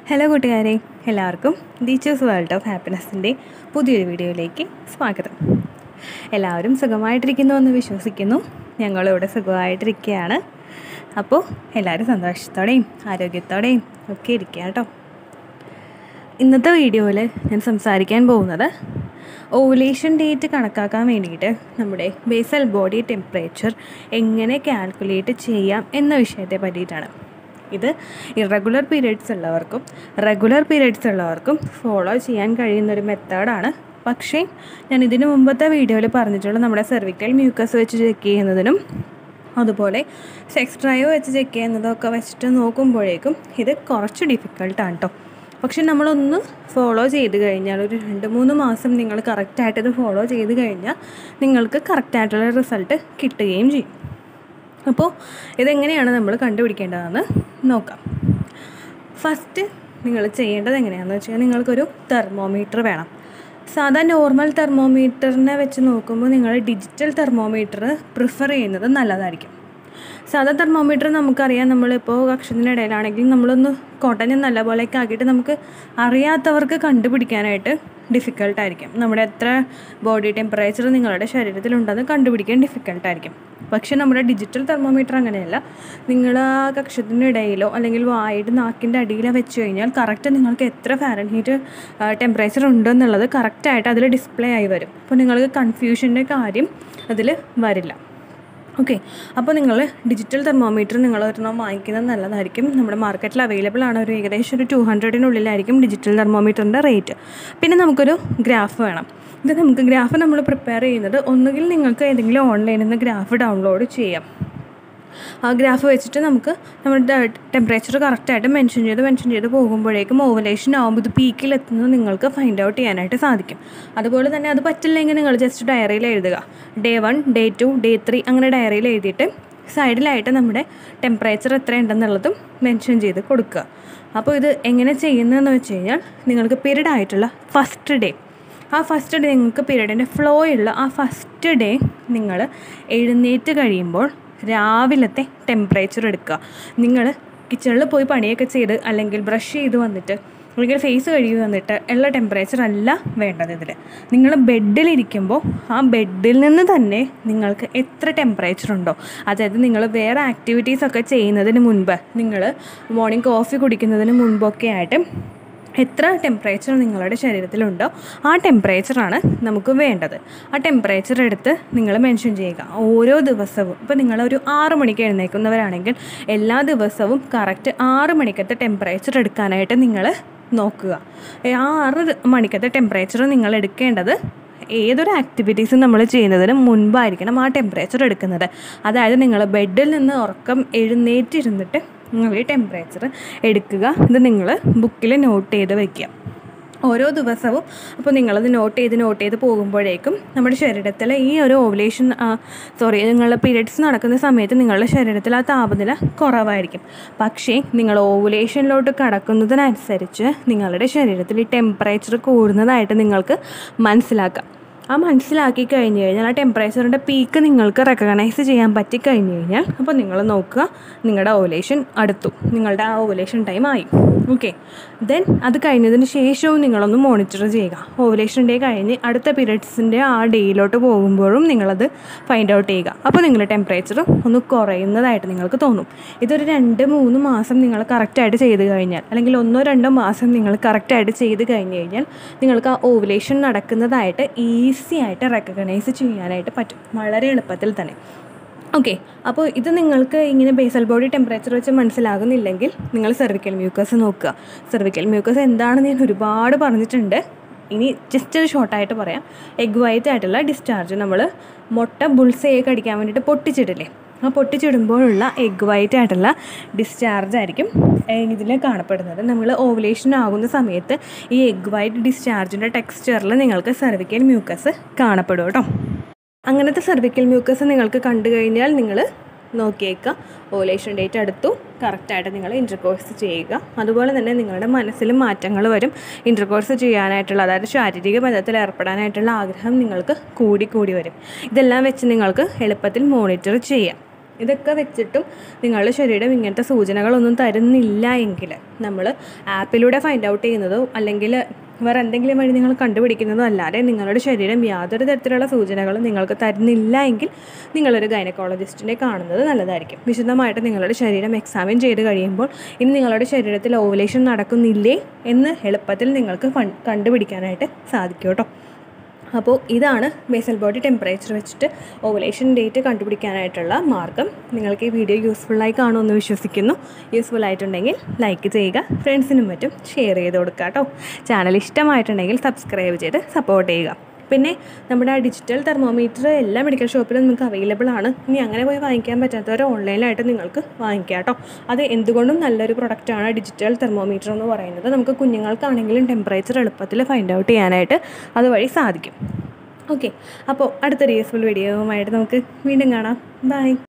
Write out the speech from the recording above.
hello കൂട്ടുകാരെ എല്ലാവർക്കും teachers world of ഹാപ്പിനെസ്സിൻ്റെ പുതിയൊരു വീഡിയോയിലേക്ക് സ്വാഗതം എല്ലാവരും സുഖമായിട്ടിരിക്കുന്നു എന്ന് വിശ്വസിക്കുന്നു ഞങ്ങളിവിടെ സുഖമായിട്ടിരിക്കുകയാണ് അപ്പോൾ എല്ലാവരും സന്തോഷത്തോടെയും ആരോഗ്യത്തോടെയും ഒക്കെ ഇരിക്കുക കേട്ടോ ഇന്നത്തെ വീഡിയോയിൽ ഞാൻ സംസാരിക്കാൻ പോകുന്നത് ഓവുലേഷൻ ഡേറ്റ് കണക്കാക്കാൻ വേണ്ടിയിട്ട് നമ്മുടെ ബേസൽ ബോഡി ടെമ്പറേച്ചർ എങ്ങനെ കാൽക്കുലേറ്റ് ചെയ്യാം എന്ന വിഷയത്തെ പറ്റിയിട്ടാണ് ഇത് ഇറഗുലർ പീരീഡ്സ് ഉള്ളവർക്കും റെഗുലർ പീരീഡ്സ് ഉള്ളവർക്കും ഫോളോ ചെയ്യാൻ കഴിയുന്ന ഒരു മെത്തേഡാണ് പക്ഷേ ഞാൻ ഇതിനു മുമ്പത്തെ വീഡിയോയിൽ പറഞ്ഞിട്ടുള്ള നമ്മുടെ സെർവിക്കൽ മ്യൂക്കസ് വെച്ച് ചെക്ക് ചെയ്യുന്നതിനും അതുപോലെ സെക്സ് ഡ്രൈവ് വെച്ച് ചെക്ക് ചെയ്യുന്നതൊക്കെ വെച്ചിട്ട് നോക്കുമ്പോഴേക്കും ഇത് കുറച്ച് ഡിഫിക്കൾട്ടാണ് കേട്ടോ പക്ഷെ നമ്മളൊന്ന് ഫോളോ ചെയ്ത് കഴിഞ്ഞാൽ ഒരു രണ്ട് മൂന്ന് മാസം നിങ്ങൾ കറക്റ്റായിട്ട് ഇത് ഫോളോ ചെയ്ത് കഴിഞ്ഞാൽ നിങ്ങൾക്ക് കറക്റ്റായിട്ടുള്ള റിസൾട്ട് കിട്ടുകയും ചെയ്യും അപ്പോൾ ഇതെങ്ങനെയാണ് നമ്മൾ കണ്ടുപിടിക്കേണ്ടതെന്ന് നോക്കാം ഫസ്റ്റ് നിങ്ങൾ ചെയ്യേണ്ടത് എങ്ങനെയാണെന്ന് വെച്ചാൽ നിങ്ങൾക്കൊരു തെർമോമീറ്റർ വേണം സാധാ നോർമൽ തെർമോമീറ്ററിനെ വെച്ച് നോക്കുമ്പോൾ നിങ്ങൾ ഡിജിറ്റൽ തെർമോമീറ്റർ പ്രിഫർ ചെയ്യുന്നത് നല്ലതായിരിക്കും സാധാ തെർമോമീറ്റർ നമുക്കറിയാം നമ്മളിപ്പോൾ കക്ഷത്തിനിടയിലാണെങ്കിൽ നമ്മളൊന്ന് കോട്ടനെ നല്ലപോലെയൊക്കെ ആക്കിയിട്ട് നമുക്ക് അറിയാത്തവർക്ക് കണ്ടുപിടിക്കാനായിട്ട് ഡിഫിക്കൽട്ടായിരിക്കും നമ്മുടെ എത്ര ബോഡി ടെമ്പറേച്ചർ നിങ്ങളുടെ ശരീരത്തിലുണ്ടെന്ന് കണ്ടുപിടിക്കാൻ ഡിഫിക്കൽട്ടായിരിക്കും പക്ഷെ നമ്മുടെ ഡിജിറ്റൽ തെർമോമീറ്റർ അങ്ങനെയല്ല നിങ്ങൾ ആ കക്ഷത്തിനിടയിലോ അല്ലെങ്കിൽ വായുടെ നാക്കിൻ്റെ അടിയിലോ വെച്ച് കഴിഞ്ഞാൽ കറക്റ്റ് നിങ്ങൾക്ക് എത്ര ഫാരൻഹീറ്റ് ടെമ്പറേച്ചർ ഉണ്ടെന്നുള്ളത് കറക്റ്റായിട്ട് അതിൽ ഡിസ്പ്ലേ ആയി വരും അപ്പോൾ നിങ്ങൾക്ക് കൺഫ്യൂഷൻ്റെ കാര്യം അതിൽ വരില്ല ഓക്കെ അപ്പോൾ നിങ്ങൾ ഡിജിറ്റൽ തെർമോമീറ്റർ നിങ്ങൾ ഒരെണ്ണം വാങ്ങിക്കുന്നത് നല്ലതായിരിക്കും നമ്മുടെ മാർക്കറ്റിൽ അവൈലബിൾ ആണ് ഒരു ഏകദേശം ഒരു ടു ഹൺഡ്രഡിനുള്ളിലായിരിക്കും ഡിജിറ്റൽ തെർമോമീറ്ററിൻ്റെ റേറ്റ് പിന്നെ നമുക്കൊരു ഗ്രാഫ് വേണം ഇത് നമുക്ക് ഗ്രാഫ് നമ്മൾ പ്രിപ്പയർ ചെയ്യുന്നത് ഒന്നുകിൽ നിങ്ങൾക്ക് ഏതെങ്കിലും ഓൺലൈനിൽ നിന്ന് ഗ്രാഫ് ഡൗൺലോഡ് ചെയ്യാം ആ ഗ്രാഫ് വെച്ചിട്ട് നമുക്ക് നമ്മുടെ ടെമ്പറേച്ചർ കറക്റ്റായിട്ട് മെൻഷൻ ചെയ്ത് മെൻഷൻ ചെയ്ത് പോകുമ്പോഴേക്കും ഓവലേഷൻ ആകുമ്പോൾ ഇത് പീക്കിൽ എത്തുന്നത് നിങ്ങൾക്ക് ഫൈൻഡ് ഔട്ട് ചെയ്യാനായിട്ട് സാധിക്കും അതുപോലെ തന്നെ അത് പറ്റില്ലെങ്കിൽ നിങ്ങൾ ജസ്റ്റ് ഡയറിയിൽ എഴുതുക day one day two day three അങ്ങനെ ഡയറിയിൽ എഴുതിയിട്ട് സൈഡിലായിട്ട് നമ്മുടെ ടെമ്പറേച്ചർ എത്രയുണ്ടെന്നുള്ളതും മെൻഷൻ ചെയ്ത് കൊടുക്കുക അപ്പോൾ ഇത് എങ്ങനെ ചെയ്യുന്നതെന്ന് വെച്ച് കഴിഞ്ഞാൽ നിങ്ങൾക്ക് പീരീഡ് ആയിട്ടുള്ള ഫസ്റ്റ് ഡേ ആ ഫസ്റ്റ് ഡേ നിങ്ങൾക്ക് പീരീഡിൻ്റെ ഫ്ലോ ഉള്ള ആ ഫസ്റ്റ് ഡേ നിങ്ങൾ എഴുന്നേറ്റ് കഴിയുമ്പോൾ രാവിലത്തെ ടെമ്പറേച്ചർ എടുക്കുക നിങ്ങൾ കിച്ചണിൽ പോയി പണിയൊക്കെ ചെയ്ത് അല്ലെങ്കിൽ ബ്രഷ് ചെയ്ത് വന്നിട്ട് അല്ലെങ്കിൽ ഫേസ് കഴുകി വന്നിട്ട് ഉള്ള ടെമ്പറേച്ചർ അല്ല വേണ്ടത് ഇതിൽ നിങ്ങൾ ബെഡിലിരിക്കുമ്പോൾ ആ ബെഡിൽ നിന്ന് തന്നെ നിങ്ങൾക്ക് എത്ര ടെമ്പറേച്ചർ ഉണ്ടോ അതായത് നിങ്ങൾ വേറെ ആക്ടിവിറ്റീസ് ഒക്കെ ചെയ്യുന്നതിന് മുൻപ് നിങ്ങൾ മോർണിംഗ് കോഫി കുടിക്കുന്നതിന് മുൻപൊക്കെ ആയിട്ട് എത്ര ടെമ്പറേച്ചർ നിങ്ങളുടെ ശരീരത്തിലുണ്ടോ ആ ടെമ്പറേച്ചറാണ് നമുക്ക് വേണ്ടത് ആ ടെമ്പറേച്ചർ എടുത്ത് നിങ്ങൾ മെൻഷൻ ചെയ്യുക ഓരോ ദിവസവും ഇപ്പോൾ നിങ്ങളൊരു ആറ് മണിക്ക് എഴുന്നേൽക്കുന്നവരാണെങ്കിൽ എല്ലാ ദിവസവും കറക്റ്റ് ആറ് മണിക്കത്തെ ടെമ്പറേച്ചർ എടുക്കാനായിട്ട് നിങ്ങൾ നോക്കുക ആ ആറ് മണിക്കത്തെ ടെമ്പറേച്ചർ നിങ്ങൾ എടുക്കേണ്ടത് ഏതൊരു ആക്ടിവിറ്റീസും നമ്മൾ ചെയ്യുന്നതിന് മുൻപായിരിക്കണം ആ ടെമ്പറേച്ചർ എടുക്കുന്നത് അതായത് നിങ്ങൾ ബെഡിൽ നിന്ന് ഉറക്കം എഴുന്നേറ്റിരുന്നിട്ട് നിങ്ങൾ ഈ ടെമ്പറേച്ചർ എടുക്കുക ഇത് നിങ്ങൾ ബുക്കിൽ നോട്ട് ചെയ്ത് വയ്ക്കുക ഓരോ ദിവസവും അപ്പോൾ നിങ്ങളത് നോട്ട് ചെയ്ത് നോട്ട് ചെയ്ത് പോകുമ്പോഴേക്കും നമ്മുടെ ശരീരത്തിൽ ഈ ഒരു ഓവുലേഷൻ സോറി നിങ്ങളുടെ പീരിയഡ്സ് നടക്കുന്ന സമയത്ത് നിങ്ങളുടെ ശരീരത്തിൽ ആ താപനില കുറവായിരിക്കും പക്ഷേ നിങ്ങൾ ഓവുലേഷനിലോട്ട് കടക്കുന്നതിനനുസരിച്ച് നിങ്ങളുടെ ശരീരത്തിൽ ഈ ടെമ്പറേച്ചർ കൂടുന്നതായിട്ട് നിങ്ങൾക്ക് മനസ്സിലാക്കാം ആ മനസ്സിലാക്കി കഴിഞ്ഞ് കഴിഞ്ഞാൽ ആ ടെമ്പറേച്ചറിൻ്റെ പീക്ക് നിങ്ങൾക്ക് റെക്കഗ്നൈസ് ചെയ്യാൻ പറ്റി കഴിഞ്ഞ് കഴിഞ്ഞാൽ അപ്പോൾ നിങ്ങൾ നോക്കുക നിങ്ങളുടെ ഓവുലേഷൻ അടുത്തു നിങ്ങളുടെ ആ ഓവുലേഷൻ ടൈം ആയി ഓക്കെ ദെൻ അത് കഴിഞ്ഞതിന് ശേഷവും നിങ്ങളൊന്ന് മോണിറ്റർ ചെയ്യുക ഓവുലേഷൻ ഡേ കഴിഞ്ഞ് അടുത്ത പീരിയഡ്സിൻ്റെ ആ ഡേയിലോട്ട് പോകുമ്പോഴും നിങ്ങളത് ഫൈൻഡ് ഔട്ട് ചെയ്യുക അപ്പോൾ നിങ്ങളുടെ ടെമ്പറേച്ചർ ഒന്ന് കുറയുന്നതായിട്ട് നിങ്ങൾക്ക് തോന്നും ഇതൊരു രണ്ട് മൂന്ന് മാസം നിങ്ങൾ കറക്റ്റായിട്ട് ചെയ്ത് കഴിഞ്ഞാൽ അല്ലെങ്കിൽ ഒന്നോ രണ്ടോ മാസം നിങ്ങൾ കറക്റ്റായിട്ട് ചെയ്ത് കഴിഞ്ഞ് കഴിഞ്ഞാൽ നിങ്ങൾക്ക് ആ ഓവുലേഷൻ നടക്കുന്നതായിട്ട് ഈസി ആയിട്ട് റെക്കഗ്നൈസ് ചെയ്യാനായിട്ട് പറ്റും വളരെ എളുപ്പത്തിൽ തന്നെ ഓക്കെ അപ്പോൾ ഇത് നിങ്ങൾക്ക് ഇങ്ങനെ ബേസൽ ബോഡി ടെമ്പറേച്ചർ വെച്ച് മനസ്സിലാകുന്നില്ലെങ്കിൽ നിങ്ങൾ സെർവിക്കൽ മ്യൂക്കസ് നോക്കുക സെർവിക്കൽ മ്യൂക്കസ് എന്താണെന്ന് ഞാൻ ഒരുപാട് പറഞ്ഞിട്ടുണ്ട് ഇനി ജസ്റ്റ് ഒരു ഷോർട്ടായിട്ട് പറയാം എഗ് വൈറ്റ് ആയിട്ടുള്ള ഡിസ്ചാർജ് നമ്മൾ മുട്ട ബുൾസയൊക്കെ അടിക്കാൻ വേണ്ടിയിട്ട് പൊട്ടിച്ചിടില്ലേ ആ പൊട്ടിച്ചിടുമ്പോഴുള്ള എഗ് വൈറ്റ് ആയിട്ടുള്ള ഡിസ്ചാർജ് ആയിരിക്കും ഇതിൽ കാണപ്പെടുന്നത് നമ്മൾ ഓവുലേഷൻ ആകുന്ന സമയത്ത് ഈ എഗ് വൈറ്റ് ഡിസ്ചാർജിൻ്റെ ടെക്സ്ചറിൽ നിങ്ങൾക്ക് സെർവിക്കൽ മ്യൂക്കസ് കാണപ്പെടും കേട്ടോ അങ്ങനത്തെ സെർവിക്കൽ മ്യൂക്കസ് നിങ്ങൾക്ക് കണ്ടു കഴിഞ്ഞാൽ നിങ്ങൾ നോക്കിയേക്കുക ഓവുലേഷൻ ഡേറ്റ് അടുത്തു കറക്റ്റായിട്ട് നിങ്ങൾ ഇൻ്റർകോഴ്സ് ചെയ്യുക അതുപോലെ തന്നെ നിങ്ങളുടെ മനസ്സിലും മാറ്റങ്ങൾ വരും ഇൻ്റർകോഴ്സ് ചെയ്യാനായിട്ടുള്ള അതായത് ശാരീരിക ബന്ധത്തിൽ ഏർപ്പെടാനായിട്ടുള്ള ആഗ്രഹം നിങ്ങൾക്ക് കൂടി കൂടി വരും ഇതെല്ലാം വെച്ച് നിങ്ങൾക്ക് എളുപ്പത്തിൽ മോണിറ്റർ ചെയ്യാം ഇതൊക്കെ വെച്ചിട്ടും നിങ്ങളുടെ ശരീരം ഇങ്ങനത്തെ സൂചനകളൊന്നും തരുന്നില്ല എങ്കിൽ നമ്മൾ ആപ്പിലൂടെ ഫൈൻഡ് ഔട്ട് ചെയ്യുന്നതോ അല്ലെങ്കിൽ വേറെ എന്തെങ്കിലും വഴി നിങ്ങൾ കണ്ടുപിടിക്കുന്നതോ അല്ലാതെ നിങ്ങളുടെ ശരീരം യാതൊരു തരത്തിലുള്ള സൂചനകളും നിങ്ങൾക്ക് തരുന്നില്ല എങ്കിൽ നിങ്ങളൊരു ഗൈനക്കോളജിസ്റ്റിനെ കാണുന്നത് നല്ലതായിരിക്കും വിശദമായിട്ട് നിങ്ങളുടെ ശരീരം എക്സാമിൻ ചെയ്ത് കഴിയുമ്പോൾ ഇനി നിങ്ങളുടെ ശരീരത്തിൽ ഓവുലേഷൻ നടക്കുന്നില്ലേ എന്ന് എളുപ്പത്തിൽ നിങ്ങൾക്ക് ഫൺ കണ്ടുപിടിക്കാനായിട്ട് സാധിക്കും കേട്ടോ അപ്പോൾ ഇതാണ് ബേസൽ ബോഡി ടെമ്പറേച്ചർ വെച്ചിട്ട് ഓവുലേഷൻ ഡേറ്റ് കണ്ടുപിടിക്കാനായിട്ടുള്ള മാർഗം നിങ്ങൾക്ക് ഈ വീഡിയോ യൂസ്ഫുള്ളായി കാണുമെന്ന് വിശ്വസിക്കുന്നു യൂസ്ഫുൾ ആയിട്ടുണ്ടെങ്കിൽ ലൈക്ക് ചെയ്യുക ഫ്രണ്ട്സിനും മറ്റും ഷെയർ ചെയ്ത് കൊടുക്കുക കേട്ടോ ചാനൽ ഇഷ്ടമായിട്ടുണ്ടെങ്കിൽ സബ്സ്ക്രൈബ് ചെയ്ത് സപ്പോർട്ട് ചെയ്യുക പിന്നെ നമ്മുടെ ആ ഡിജിറ്റൽ തെർമോമീറ്റർ എല്ലാ മെഡിക്കൽ ഷോപ്പിലും നിങ്ങൾക്ക് അവൈലബിൾ ആണ് ഇനി അങ്ങനെ പോയി വാങ്ങിക്കാൻ പറ്റാത്തവർ ഓൺലൈനിലായിട്ട് നിങ്ങൾക്ക് വാങ്ങിക്കാം കേട്ടോ അത് എന്തുകൊണ്ടും നല്ലൊരു പ്രൊഡക്റ്റാണ് ഡിജിറ്റൽ തെർമോമീറ്റർ എന്ന് പറയുന്നത് നമുക്ക് കുഞ്ഞുങ്ങൾക്കാണെങ്കിലും ടെമ്പറേച്ചർ എളുപ്പത്തിൽ ഫൈൻഡ് ഔട്ട് ചെയ്യാനായിട്ട് അതുവഴി സാധിക്കും ഓക്കെ അപ്പോൾ അടുത്തൊരു യൂസ്ഫുൾ വീഡിയോവുമായിട്ട് നമുക്ക് വീണ്ടും കാണാം ബൈ